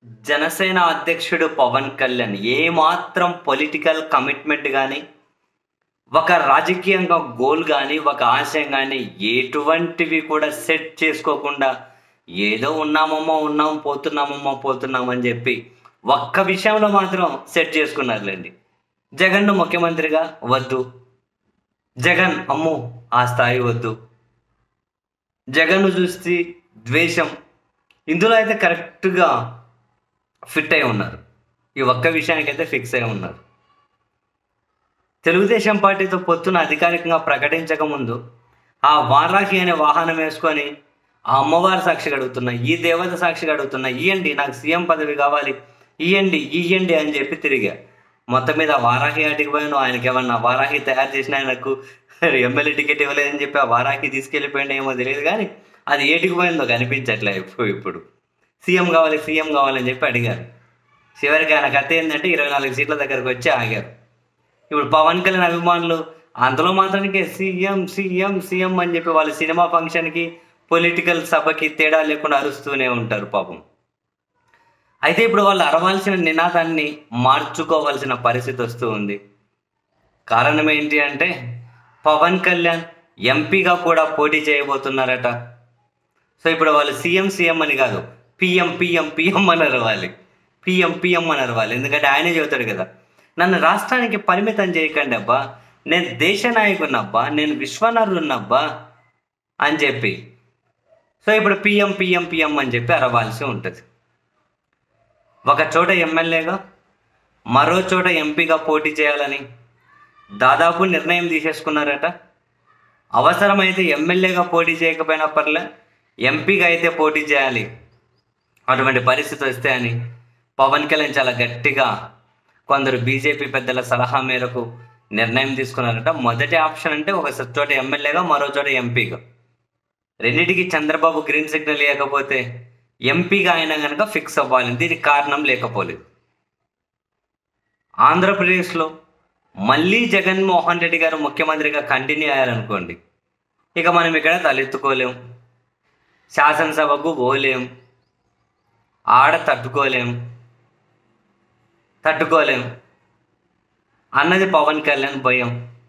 జనసేన అధ్యక్షుడు పవన్ కళ్యాణ్ ఏమాత్రం political commitment కానీ ఒక రాజకీయంగా గోల్ కానీ ఒక ఆశయం కానీ ఎటువంటివి కూడా సెట్ చేసుకోకుండా ఏదో ఉన్నామమ్మా ఉన్నాం పోతున్నామమ్మా పోతున్నామని చెప్పి ఒక్క విషయంలో మాత్రం సెట్ చేసుకున్నారులేండి జగన్ను ముఖ్యమంత్రిగా వద్దు జగన్ అమ్ము ఆ స్థాయి వద్దు జగన్ను చూసి ద్వేషం ఇందులో అయితే కరెక్ట్గా ఫిట్ అయి ఉన్నారు ఈ ఒక్క విషయానికైతే ఫిక్స్ అయి ఉన్నారు తెలుగుదేశం పార్టీతో పొత్తున అధికారికంగా ప్రకటించక ముందు ఆ వారాహి అనే వాహనం వేసుకొని ఆ అమ్మవారి సాక్షిగా అడుగుతున్నా ఈ దేవత సాక్షిగా అడుగుతున్నా ఇయ్యండి నాకు సీఎం పదవి కావాలి ఇయ్యండి ఇయ్యండి అని చెప్పి తిరిగా మొత్తం మీద ఆ వారాహి ఆటికి పోయాను ఆయనకి ఏమన్నా వారాహి తయారు చేసిన ఆయనకు ఎమ్మెల్యే టికెట్ ఇవ్వలేదని చెప్పి ఆ వారాహి తీసుకెళ్ళిపోయింది ఏమో తెలియదు కానీ అది ఏటికి పోయిందో కనిపించట్లే ఇప్పుడు ఇప్పుడు సీఎం కావాలి సీఎం కావాలని చెప్పి అడిగారు చివరికి ఆయన కథ ఏంటంటే ఇరవై నాలుగు సీట్ల దగ్గరకు వచ్చి ఆగారు ఇప్పుడు పవన్ కళ్యాణ్ అభిమానులు అందులో మాత్రానికి సీఎం సీఎం సీఎం అని చెప్పి వాళ్ళ సినిమా ఫంక్షన్కి పొలిటికల్ సభకి తేడా లేకుండా అరుస్తూనే ఉంటారు పాపం అయితే ఇప్పుడు వాళ్ళు అరవాల్సిన నినాదాన్ని మార్చుకోవాల్సిన పరిస్థితి వస్తూ ఉంది కారణం ఏంటి అంటే పవన్ కళ్యాణ్ ఎంపీగా కూడా పోటీ చేయబోతున్నారట సో ఇప్పుడు వాళ్ళు సీఎం సీఎం అని కాదు పిఎం పిఎం పిఎం అని అరవాలి పిఎం పిఎం అని అరవాలి ఎందుకంటే ఆయనే చెబుతాడు కదా నన్ను రాష్ట్రానికి పరిమితం చేయకండి అబ్బా నేను దేశ నాయకున్నబ్బా నేను విశ్వనరున్నబ్బా అని చెప్పి సో ఇప్పుడు పిఎం పిఎం పిఎం అని చెప్పి అరవాల్సి ఉంటుంది ఒక చోట ఎమ్మెల్యేగా మరో చోట ఎంపీగా పోటీ చేయాలని దాదాపు నిర్ణయం తీసేసుకున్నారట అవసరమైతే ఎమ్మెల్యేగా పోటీ చేయకపోయినా పర్లే ఎంపీగా అయితే పోటీ చేయాలి అటువంటి పరిస్థితి వస్తే అని పవన్ కళ్యాణ్ చాలా గట్టిగా కొందరు బీజేపీ పెద్దల సలహా మేరకు నిర్ణయం తీసుకున్నారట మొదటి ఆప్షన్ అంటే ఒక చోట ఎమ్మెల్యేగా మరో చోట ఎంపీగా రెండింటికి చంద్రబాబు గ్రీన్ సిగ్నల్ ఇవ్వకపోతే ఎంపీగా అయినా కనుక ఫిక్స్ అవ్వాలి దీనికి కారణం లేకపోలేదు ఆంధ్రప్రదేశ్లో మళ్ళీ జగన్మోహన్ రెడ్డి గారు ముఖ్యమంత్రిగా కంటిన్యూ అయ్యారనుకోండి ఇక మనం ఇక్కడ తలెత్తుకోలేం శాసనసభకు పోలేం ఆడ తట్టుకోలేం తట్టుకోలేం అన్నది పవన్ కళ్యాణ్ భయం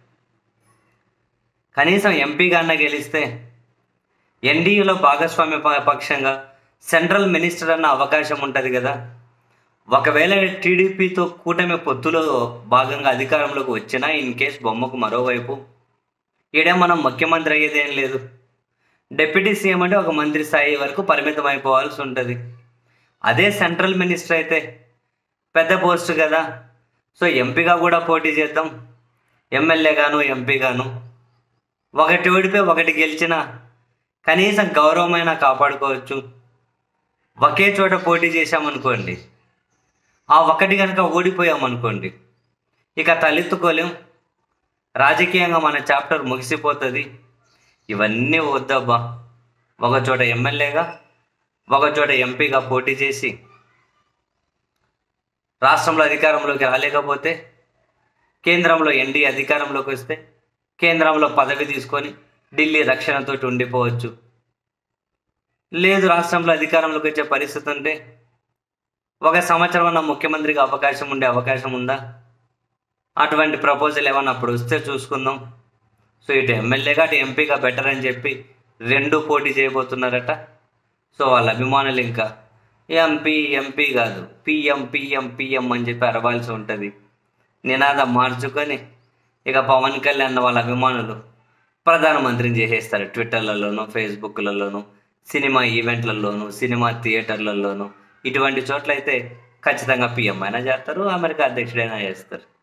కనీసం ఎంపీగా అన్న గెలిస్తే ఎన్డీఏలో భాగస్వామ్య ప- పక్షంగా సెంట్రల్ మినిస్టర్ అన్న అవకాశం ఉంటుంది కదా ఒకవేళ టీడీపీతో కూటమి పొత్తులో భాగంగా అధికారంలోకి వచ్చినా ఇన్ కేస్ బొమ్మకు మరోవైపు ఈడే మనం ముఖ్యమంత్రి అయ్యేది ఏం లేదు డిప్యూటీ సీఎం అంటే ఒక మంత్రి స్థాయి వరకు పరిమితం అయిపోవాల్సి ఉంటుంది అదే సెంట్రల్ మినిస్టర్ అయితే పెద్ద పోస్ట్ కదా సో ఎంపీగా కూడా పోటీ చేద్దాం ఎమ్మెల్యేగాను ఎంపీగాను ఒకటి ఓడిపోయి ఒకటి గెలిచినా కనీసం గౌరవమైన కాపాడుకోవచ్చు ఒకే చోట పోటీ చేశామనుకోండి ఆ ఒకటి కనుక ఓడిపోయామనుకోండి ఇక తలెత్తుకోలేం రాజకీయంగా మన చాప్టర్ ముగిసిపోతుంది ఇవన్నీ వద్దబ్బా ఒక చోట ఎమ్మెల్యేగా ఒక చోట ఎంపీగా పోటీ చేసి రాష్ట్రంలో అధికారంలోకి రాలేకపోతే కేంద్రంలో ఎన్డీ అధికారంలోకి వస్తే కేంద్రంలో పదవి తీసుకొని ఢిల్లీ రక్షణతోటి ఉండిపోవచ్చు లేదు రాష్ట్రంలో అధికారంలోకి వచ్చే పరిస్థితి ఉంటే ఒక సంవత్సరం అన్న ముఖ్యమంత్రికి అవకాశం ఉండే అవకాశం ఉందా అటువంటి ప్రపోజల్ ఏమన్నా అప్పుడు వస్తే చూసుకుందాం సో ఇటు ఎమ్మెల్యేగా అటు ఎంపీగా బెటర్ అని చెప్పి రెండు పోటీ చేయబోతున్నారట సో వాళ్ళ అభిమానులు ఇంకా ఎంపీ ఎంపీ కాదు పిఎం పిఎం పిఎం అని చెప్పి అరవాల్సి ఉంటుంది నినాదం మార్చుకొని ఇక పవన్ కళ్యాణ్ వాళ్ళ అభిమానులు ప్రధానమంత్రిని చేసేస్తారు ట్విట్టర్లలోనూ ఫేస్బుక్లలోనూ సినిమా ఈవెంట్లలోనూ సినిమా థియేటర్లలోనూ ఇటువంటి చోట్ల అయితే ఖచ్చితంగా పిఎం అయినా చేస్తారు అమెరికా అధ్యక్షుడైనా చేస్తారు